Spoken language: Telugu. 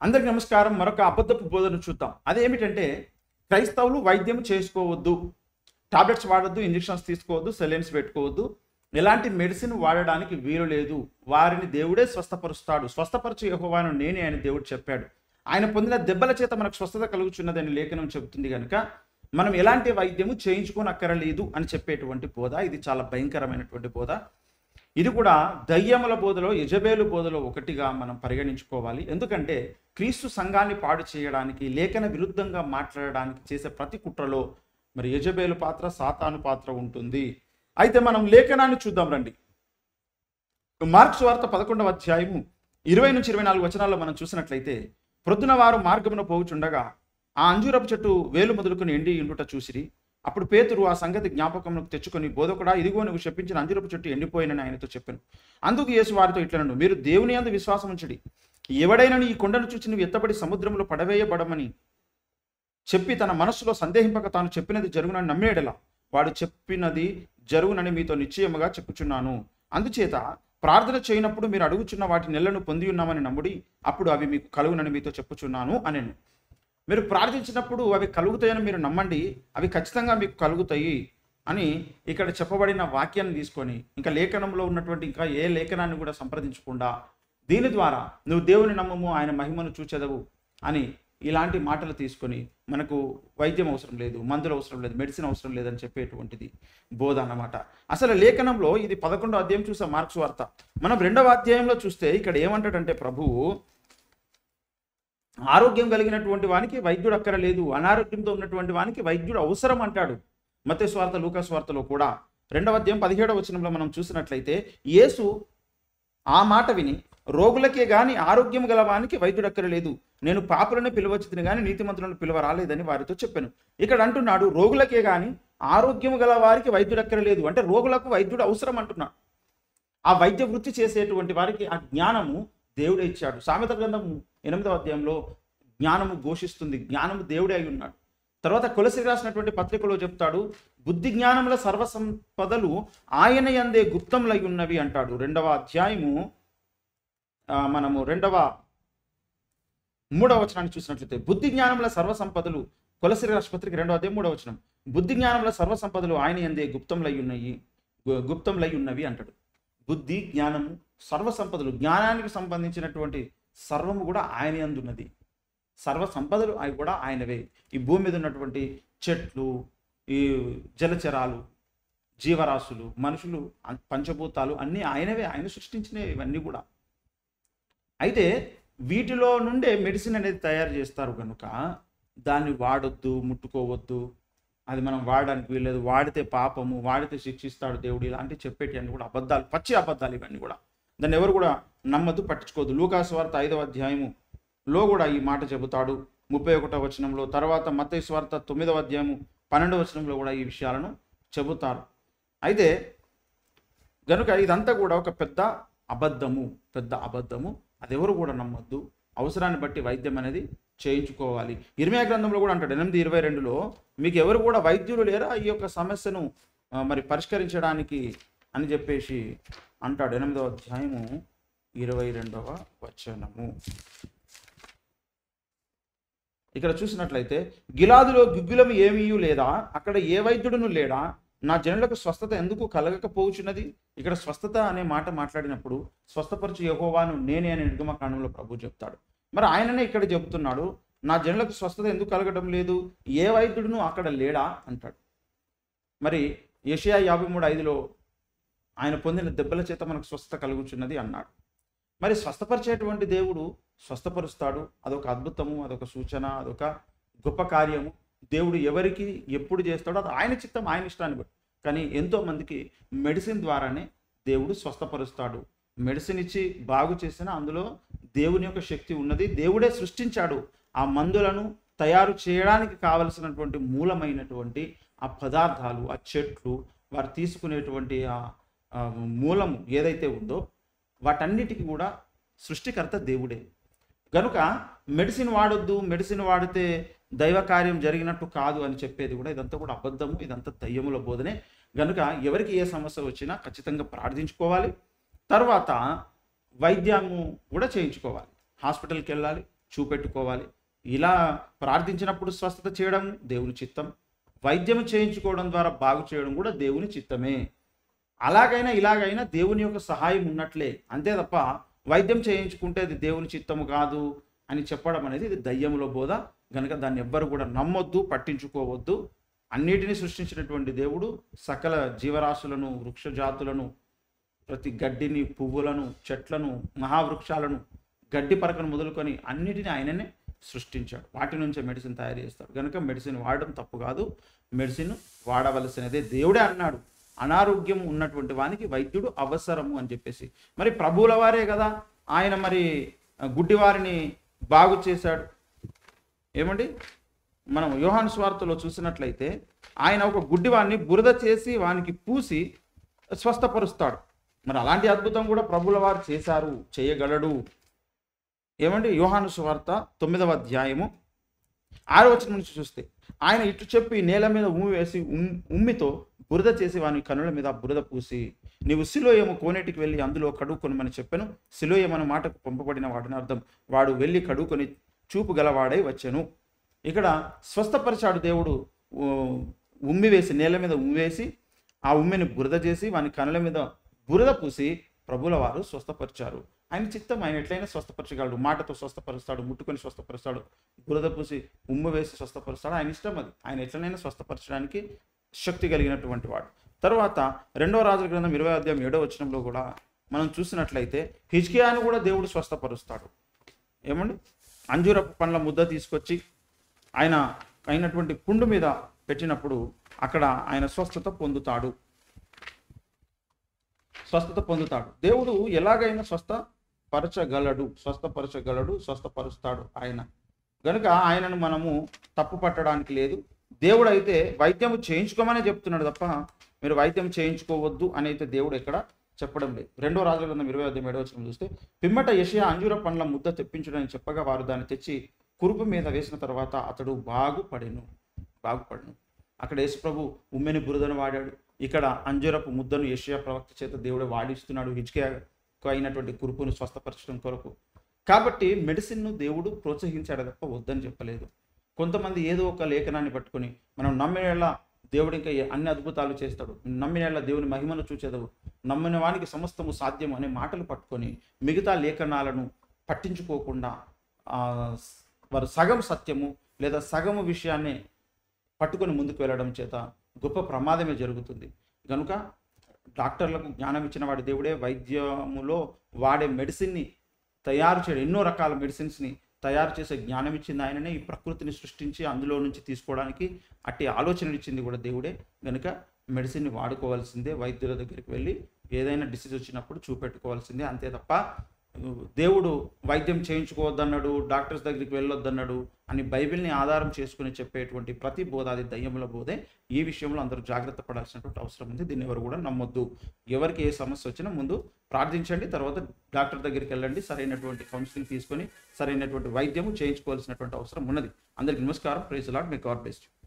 అందరికి నమస్కారం మరొక అబద్ధపు బోధన చూద్దాం అదేమిటంటే క్రైస్తవులు వైద్యం చేసుకోవద్దు టాబ్లెట్స్ వాడొద్దు ఇంజెక్షన్స్ తీసుకోవద్దు సెలైన్స్ పెట్టుకోవద్దు ఎలాంటి మెడిసిన్ వాడడానికి వీలు లేదు వారిని దేవుడే స్వస్థపరుస్తాడు స్వస్థపరచు యెహోవాను నేనే అని దేవుడు చెప్పాడు ఆయన పొందిన దెబ్బల చేత మనకు స్వస్థత కలుగుచున్నదని లేఖనం చెబుతుంది కనుక మనం ఎలాంటి వైద్యము చేయించుకోనక్కరలేదు అని చెప్పేటువంటి బోధ ఇది చాలా భయంకరమైనటువంటి బోధ ఇది కూడా దయ్యముల బోధలో యజబేలు బోధలో ఒకటిగా మనం పరిగణించుకోవాలి ఎందుకంటే క్రీస్తు సంఘాన్ని పాడు చేయడానికి లేఖన విరుద్ధంగా మాట్లాడడానికి చేసే ప్రతి కుట్రలో మరి యజబేలు పాత్ర సాతాను పాత్ర ఉంటుంది అయితే మనం లేఖనాన్ని చూద్దాం రండి మార్క్స్ వార్త పదకొండవ అధ్యాయము ఇరవై నుంచి ఇరవై నాలుగు వచనాల్లో మనం చూసినట్లయితే ప్రొద్దున వారు మార్గమున పోవుచుండగా ఆ అంజూరపు చెట్టు వేలు మొదలుకొని ఎండి ఇండుట చూసిరి అప్పుడు పేతురు ఆ సంగతి జ్ఞాపకంలోకి తెచ్చుకొని బోధకుడా ఇదిగో నువ్వు చెప్పించిన అంజూరపు చెట్టు ఎండిపోయినని ఆయనతో చెప్పాను అందుకు యేసు వారితో ఇట్లనను మీరు దేవుని అందు విశ్వాసం ఉంచడి ఎవడైనా ఈ కొండను చూచి నువ్వు ఎత్తబడి సముద్రంలో పడవేయబడమని చెప్పి తన మనస్సులో సందేహింపక తాను చెప్పినది జరుగునని నమ్మేడలా వాడు చెప్పినది జరుగునని మీతో నిశ్చయముగా చెప్పుచున్నాను అందుచేత ప్రార్థన చేయనప్పుడు మీరు అడుగుచున్న వాటి నెలను పొంది ఉన్నామని నమ్ముడి అప్పుడు అవి మీకు కలుగునని మీతో చెప్పుచున్నాను అనెను మీరు ప్రార్థించినప్పుడు అవి కలుగుతాయని మీరు నమ్మండి అవి ఖచ్చితంగా మీకు కలుగుతాయి అని ఇక్కడ చెప్పబడిన వాక్యాన్ని తీసుకొని ఇంకా లేఖనంలో ఉన్నటువంటి ఇంకా ఏ లేఖనాన్ని కూడా సంప్రదించకుండా దీని ద్వారా నువ్వు దేవుని నమ్మము ఆయన మహిమను చూచెదవు అని ఇలాంటి మాటలు తీసుకొని మనకు వైద్యం అవసరం లేదు మందులు అవసరం లేదు మెడిసిన్ అవసరం లేదని చెప్పేటువంటిది బోధ అన్నమాట అసలు లేఖనంలో ఇది పదకొండో అధ్యాయం చూసే మార్క్స్ వార్త మనం రెండవ అధ్యాయంలో చూస్తే ఇక్కడ ఏమంటాడంటే ప్రభువు ఆరోగ్యం కలిగినటువంటి వానికి వైద్యుడు అక్కరలేదు అనారోగ్యంతో ఉన్నటువంటి వానికి వైద్యుడు అవసరం అంటాడు మతే స్వార్థ లూకా స్వార్థలో కూడా రెండవ అధ్యాయం పదిహేడవ వచనంలో మనం చూసినట్లయితే యేసు ఆ మాట విని రోగులకే గాని ఆరోగ్యం గల వానికి వైద్యుడు అక్కరలేదు నేను పాపులను పిలవచ్చుని గాని నీతిమంతులను పిలువ రాలేదని వారితో చెప్పాను ఇక్కడ అంటున్నాడు రోగులకే గాని ఆరోగ్యం గల వారికి వైద్యుడు అక్కరలేదు అంటే రోగులకు వైద్యుడు అవసరం అంటున్నాడు ఆ వైద్య వృత్తి చేసేటువంటి వారికి ఆ జ్ఞానము దేవుడే ఇచ్చాడు సామెత గ్రంథము ఎనిమిదవ అధ్యాయంలో జ్ఞానము ఘోషిస్తుంది జ్ఞానము దేవుడే అయి ఉన్నాడు తర్వాత కొలసి రాసినటువంటి పత్రికలో చెప్తాడు బుద్ధి జ్ఞానముల సర్వసంపదలు ఆయన యందే గుప్తములై ఉన్నవి అంటాడు రెండవ అధ్యాయము ఆ, మనము రెండవ మూడవ వచనాన్ని చూసినట్లయితే బుద్ధి జ్ఞానముల సర్వసంపదలు కొలసి రాష్ట్రపత్రిక రెండవ అధ్యాయం మూడవ వచనం బుద్ధి జ్ఞానముల సర్వసంపదలు ఆయన యందే గుప్తములై ఉన్నాయి గు- గుప్తములై ఉన్నవి అంటాడు బుద్ధి జ్ఞానము సర్వసంపదలు జ్ఞానానికి సంబంధించినటువంటి సర్వము కూడా ఆయన యందున్నది సర్వ సంపదలు అవి కూడా ఆయనవే ఈ భూమి మీద ఉన్నటువంటి చెట్లు ఈ జలచరాలు జీవరాశులు మనుషులు అన్- పంచభూతాలు అన్నీ ఆయనవే ఆయన సృష్టించినవి ఇవన్నీ కూడా అయితే వీటిలో నుండే మెడిసిన్ అనేది తయారు చేస్తారు కనుక దాన్ని వాడొద్దు ముట్టుకోవద్దు అది మనం వాడడానికి వీల్లేదు వాడితే పాపము వాడితే శిక్షిస్తాడు దేవుడు ఇలాంటివి చెప్పేటి అన్ని కూడా అబద్ధాలు పచ్చి అబద్ధాలు ఇవన్నీ కూడా దాన్ని ఎవరు కూడా నమ్మద్దు పట్టించుకోవద్దు లూకాసు వార్త ఐదవ అధ్యాయము లో కూడా ఈ మాట చెబుతాడు ముప్పై ఒకటో వచనంలో తర్వాత మత్తయి స్వార్థ తొమ్మిదవ అధ్యాయము పన్నెండవ వచనంలో కూడా ఈ విషయాలను చెబుతారు అయితే గనుక ఇదంతా కూడా ఒక పెద్ద అబద్ధము పెద్ద అబద్ధము అది ఎవరు కూడా నమ్మొద్దు అవసరాన్ని బట్టి వైద్యం అనేది చేయించుకోవాలి ఇర్మియా గ్రంథంలో కూడా అంటాడు ఎనిమిది ఇరవై రెండులో మీకు ఎవరు కూడా వైద్యులు లేరా ఈ యొక్క సమస్యను ఆ, మరి పరిష్కరించడానికి అని చెప్పేసి అంటాడు ఎనిమిదవ అధ్యాయము ఇరవై రెండవ వచనము ఇక్కడ చూసినట్లయితే గిలాదులో గిగ్గులము ఏమీ లేదా అక్కడ ఏ వైద్యుడును లేడా నా జనులకు స్వస్థత ఎందుకు కలగకపోవచ్చున్నది ఇక్కడ స్వస్థత అనే మాట మాట్లాడినప్పుడు స్వస్థపరచు యహోవాను నేనే అనే నిర్గమకాండంలో ప్రభు చెప్తాడు మరి ఆయననే ఇక్కడ చెబుతున్నాడు నా జనులకు స్వస్థత ఎందుకు కలగడం లేదు ఏ వైద్యుడును అక్కడ లేడా అంటాడు మరి యషయా యాభై మూడు ఐదులో ఆయన పొందిన దెబ్బల చేత మనకు స్వస్థత కలుగుచున్నది అన్నాడు మరి స్వస్థపరిచేటువంటి దేవుడు స్వస్థపరుస్తాడు అదొక అద్భుతము అదొక సూచన అదొక గొప్ప కార్యము దేవుడు ఎవరికి ఎప్పుడు చేస్తాడో అది ఆయన చిత్తం ఆయన ఇష్టాన్ని బట్టి కానీ ఎంతో మందికి మెడిసిన్ ద్వారానే దేవుడు స్వస్థపరుస్తాడు మెడిసిన్ ఇచ్చి బాగు చేసిన అందులో దేవుని యొక్క శక్తి ఉన్నది దేవుడే సృష్టించాడు ఆ మందులను తయారు చేయడానికి కావలసినటువంటి మూలమైనటువంటి ఆ పదార్థాలు ఆ చెట్లు వారు తీసుకునేటువంటి ఆ ఆ మూలము ఏదైతే ఉందో వాటన్నిటికీ కూడా సృష్టికర్త దేవుడే గనుక మెడిసిన్ వాడొద్దు మెడిసిన్ వాడితే దైవ కార్యం జరిగినట్టు కాదు అని చెప్పేది కూడా ఇదంతా కూడా అబద్ధము ఇదంతా దయ్యముల బోధనే గనుక ఎవరికి ఏ సమస్య వచ్చినా ఖచ్చితంగా ప్రార్థించుకోవాలి తర్వాత వైద్యము కూడా చేయించుకోవాలి హాస్పిటల్కి వెళ్ళాలి చూపెట్టుకోవాలి ఇలా ప్రార్థించినప్పుడు స్వస్థత చేయడం దేవుని చిత్తం వైద్యం చేయించుకోవడం ద్వారా బాగు చేయడం కూడా దేవుని చిత్తమే అలాగైనా ఇలాగైనా దేవుని యొక్క సహాయం ఉన్నట్లే అంతే తప్ప వైద్యం చేయించుకుంటే అది దేవుని చిత్తము కాదు అని చెప్పడం అనేది ఇది దయ్యములో బోధ గనుక దాన్ని ఎవ్వరు కూడా నమ్మొద్దు పట్టించుకోవద్దు అన్నిటినీ సృష్టించినటువంటి దేవుడు సకల జీవరాశులను వృక్షజాతులను ప్రతి గడ్డిని పువ్వులను చెట్లను మహావృక్షాలను గడ్డి పరకను మొదలుకొని అన్నిటిని ఆయననే సృష్టించాడు వాటి నుంచే మెడిసిన్ తయారు చేస్తాడు కనుక మెడిసిన్ వాడడం తప్పు కాదు మెడిసిన్ వాడవలసినదే దేవుడే అన్నాడు అనారోగ్యం ఉన్నటువంటి వానికి వైద్యుడు అవసరము అని చెప్పేసి మరి ప్రభువుల వారే కదా ఆయన మరి గుడ్డివారిని బాగు చేశాడు ఏమండి మనం యోహాను స్వార్థలో చూసినట్లయితే ఆయన ఒక గుడ్డివాడిని బురద చేసి వానికి పూసి స్వస్థపరుస్తాడు మరి అలాంటి అద్భుతం కూడా ప్రభుల వారు చేశారు చేయగలడు ఏమండి యోహాను స్వార్త తొమ్మిదవ అధ్యాయము ఆరో వచనం నుంచి చూస్తే ఆయన ఇట్లు చెప్పి నేల మీద ఉమ్మి వేసి ఉమ్- ఉమ్మితో బురద చేసి వాని కనుల మీద బురద పూసి నీవు సిలోయము కోనేటికి వెళ్ళి అందులో కడుక్కొనమని చెప్పాను సిలోయమన మాటకు పంపబడిన వాడిని అర్థం వాడు వెళ్ళి కడుక్కొని చూపు గలవాడై వచ్చాను ఇక్కడ స్వస్థపరిచాడు దేవుడు ఊ, ఉమ్మి వేసి నేల మీద ఉమ్మి వేసి ఆ ఉమ్మిని బురద చేసి వాని కనుల మీద బురద పూసి ప్రభుల వారు స్వస్థపరిచారు ఆయన చిత్తం ఆయన ఎట్లయినా స్వస్థపరచగలడు మాటతో స్వస్థపరుస్తాడు ముట్టుకొని స్వస్థపరుస్తాడు బురద పూసి ఉమ్ము వేసి స్వస్థపరుస్తాడు ఆయన ఇష్టం అది ఆయన ఎట్లనైనా స్వస్థపరచడానికి శక్తి కలిగినటువంటి వాడు తర్వాత రెండవ రాజుల గ్రంథం ఇరవై అధ్యాయం ఏడవ వచనంలో కూడా మనం చూసినట్లయితే హిజ్కియాను కూడా దేవుడు స్వస్థపరుస్తాడు ఏమండి అంజూరపు పండ్ల ముద్ద తీసుకొచ్చి ఆయన అయినటువంటి పుండు మీద పెట్టినప్పుడు అక్కడ ఆయన స్వస్థత పొందుతాడు స్వస్థత పొందుతాడు దేవుడు ఎలాగైనా స్వస్థపరచగలడు స్వస్థపరచగలడు స్వస్థపరుస్తాడు ఆయన గనుక ఆయనను మనము తప్పు పట్టడానికి లేదు దేవుడు అయితే వైద్యం చేయించుకోమనే చెప్తున్నాడు తప్ప మీరు వైద్యం చేయించుకోవద్దు అని అయితే దేవుడు ఎక్కడ చెప్పడం లేదు రెండో రాజుల గ్రంథం ఇరవై ఐదు ఏడవ వచనం చూస్తే పిమ్మట యషయా అంజూర పండ్ల ముద్ద తెప్పించుడని చెప్పగా వారు దాన్ని తెచ్చి కురుపు మీద వేసిన తర్వాత అతడు బాగుపడెను బాగుపడను అక్కడ యేసుప్రభు ఉమ్మెని బురదను వాడాడు ఇక్కడ అంజూరపు ముద్దను యషయా ప్రవక్త చేత దేవుడు వాడిస్తున్నాడు హిజ్కియాకు అయినటువంటి కురుపును స్వస్థపరచడం కొరకు కాబట్టి మెడిసిన్ను దేవుడు ప్రోత్సహించాడు తప్ప వద్దని చెప్పలేదు కొంతమంది ఏదో ఒక లేఖనాన్ని పట్టుకొని మనం నమ్మినేళ్ళ దేవుడు ఇంకా ఏ- అన్ని అద్భుతాలు చేస్తాడు నమ్మినేళ్ళ దేవుని మహిమను చూచేదవు నమ్మిన వానికి సమస్తము సాధ్యం అనే మాటలు పట్టుకొని మిగతా లేఖనాలను పట్టించుకోకుండా ఆ, వారు సగం సత్యము లేదా సగము విషయాన్ని పట్టుకొని ముందుకు వెళ్ళడం చేత గొప్ప ప్రమాదమే జరుగుతుంది కనుక డాక్టర్లకు జ్ఞానం ఇచ్చిన వాడి దేవుడే వైద్యములో వాడే మెడిసిన్ని తయారు చేయడం ఎన్నో రకాల మెడిసిన్స్ని తయారు చేసే జ్ఞానం ఇచ్చింది ఆయననే ఈ ప్రకృతిని సృష్టించి అందులో నుంచి తీసుకోవడానికి అట్టి ఆలోచన ఇచ్చింది కూడా దేవుడే కనుక మెడిసిన్ని వాడుకోవాల్సిందే వైద్యుల దగ్గరికి వెళ్ళి ఏదైనా డిసీజ్ వచ్చినప్పుడు చూపెట్టుకోవాల్సిందే అంతే తప్ప దేవుడు వైద్యం చేయించుకోవద్దన్నాడు డాక్టర్స్ దగ్గరికి వెళ్ళొద్దన్నాడు అని బైబిల్ని ఆధారం చేసుకుని చెప్పేటువంటి ప్రతి బోధ అది దయ్యముల బోధే ఈ విషయంలో అందరూ జాగ్రత్త పడాల్సినటువంటి అవసరం ఉంది దీన్ని ఎవరు కూడా నమ్మొద్దు ఎవరికి ఏ సమస్య వచ్చినా ముందు ప్రార్థించండి తర్వాత డాక్టర్ దగ్గరికి వెళ్ళండి సరైనటువంటి కౌన్సిలింగ్ తీసుకొని సరైనటువంటి వైద్యము చేయించుకోవాల్సినటువంటి అవసరం ఉన్నది అందరికీ నమస్కారం praise Lord may God best